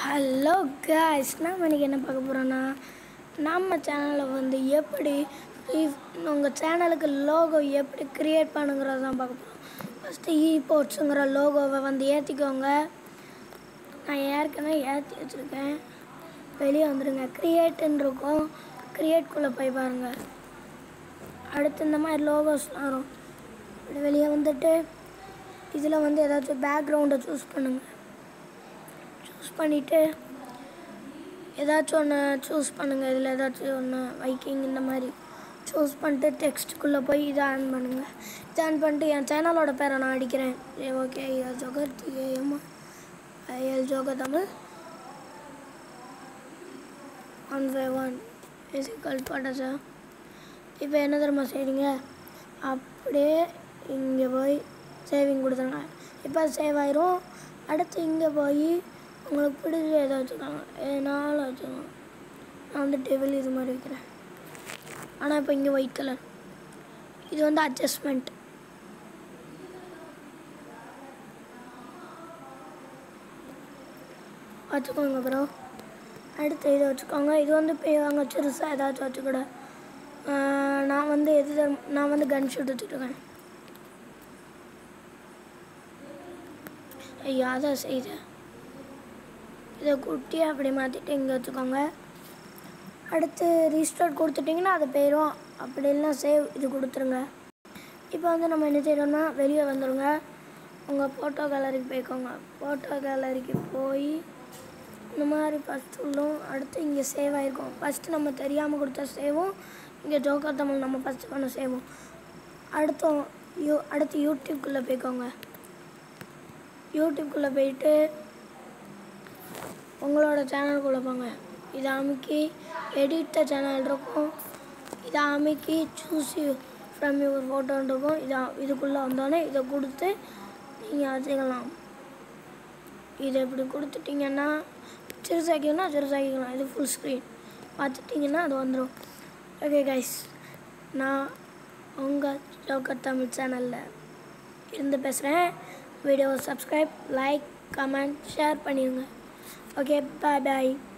hello guys நம்ம இன்னைக்கு என்ன பார்க்க போகிறோன்னா நம்ம சேனலில் வந்து எப்படி உங்கள் சேனலுக்கு லோகோ எப்படி க்ரியேட் பண்ணுங்கிறது தான் பார்க்க போகிறோம் ஃபஸ்ட்டு இ போர்ட்ஸுங்கிற லோகோவை வந்து ஏற்றிக்கோங்க நான் ஏற்கனவே ஏற்றி வச்சுருக்கேன் வெளியே வந்துடுங்க க்ரியேட்டுன்னு இருக்கும் க்ரியேட்குள்ளே போய் பாருங்கள் அடுத்து இந்த மாதிரி லோகோஸ்லாம் வரும் இப்படி வெளியே வந்துட்டு இதில் வந்து ஏதாச்சும் பேக்ரவுண்டை சூஸ் பண்ணுங்கள் சூஸ் பண்ணிவிட்டு ஏதாச்சும் ஒன்று சூஸ் பண்ணுங்கள் இதில் ஏதாச்சும் ஒன்று வைக்கிங் இந்த மாதிரி சூஸ் பண்ணிட்டு டெக்ஸ்ட்டுக்குள்ளே போய் இதை ஆன் பண்ணுங்கள் இதை ஆன் பண்ணிட்டு என் சேனலோட பேரை நான் அடிக்கிறேன் ஓகே ஐஎல் ஜோகர் டிஏஎம் IL joker Tamil one five one physical பட்டசா இப்போ என்ன தெரியுமா செய்றீங்க அப்படியே இங்கே போய் சேவிங் கொடுத்துருங்க இப்போ சேவ் ஆயிரும் அடுத்து இங்கே போய் உங்களுக்கு பிடிச்ச எதை வச்சுக்கலாம் எதனாலும் வச்சுக்கலாம் நான் வந்து டெவில் இது மாதிரி வைக்கிறேன் ஆனால் இப்போ இங்கே ஒயிட் கலர் இது வந்து அட்ஜஸ்ட்மெண்ட் வச்சுக்கோங்க ப்ரோ அடுத்து இதை வச்சுக்கோங்க இது வந்து இப்போ அங்கே சிறுசாக ஏதாச்சும் வச்சுக்கூட நான் வந்து எது தெரியுமா- நான் வந்து கன் ஷூட் வச்சுருக்கேன் ஐயா அதை செய்தேன் இதை குட்டியாக அப்படி மாற்றிட்டு இங்கே வச்சுக்கோங்க அடுத்து ரீஸ்டார்ட் கொடுத்துட்டிங்கன்னா அது போயிடும் அப்படி இல்லைனா சேவ் இது கொடுத்துருங்க இப்போ வந்து நம்ம என்ன செய்யறோம்னா வெளியே வந்துடுங்க உங்கள் ஃபோட்டோ கேலரிக்கு போய்க்கோங்க ஃபோட்டோ கேலரிக்கு போய் இந்த மாதிரி ஃபஸ்ட் உள்ளும் அடுத்து இங்கே சேவ் ஆகிருக்கும் ஃபஸ்ட்டு நம்ம தெரியாமல் கொடுத்த சேவும் இங்கே ஜோக்கர் தமிழ் நம்ம ஃபஸ்ட்டு பண்ண சேவும் அடுத்து யூ அடுத்து யூடியூப்குள்ளே போய்க்கோங்க யூடியூப்குள்ளே போயிட்டு உங்களோட சேனலுக்குள்ளே போங்க இதை அமுக்கி எடிட் த சேனல் இருக்கும் இதை அமுக்கி சூஸ் யூ ஃப்ரம் யுவர் ஃபோட்டோன்னு இருக்கும் இதை இதுக்குள்ளே வந்தோடனே இதை கொடுத்து நீங்கள் வச்சுக்கலாம் இதை இப்படி கொடுத்துட்டிங்கன்னா சிறுசாக்கிங்கன்னா சிறுசாக்கிக்கலாம் இது ஃபுல் ஸ்க்ரீன் பார்த்துட்டிங்கன்னா அது வந்துடும் ஓகே கைஸ் நான் உங்கள் ஜோக்கர் தமிழ் சேனலில் இருந்து பேசுகிறேன் வீடியோவை சப்ஸ்கிரைப் லைக் கமெண்ட் ஷேர் பண்ணிடுங்க ஓகே பாய் பாய்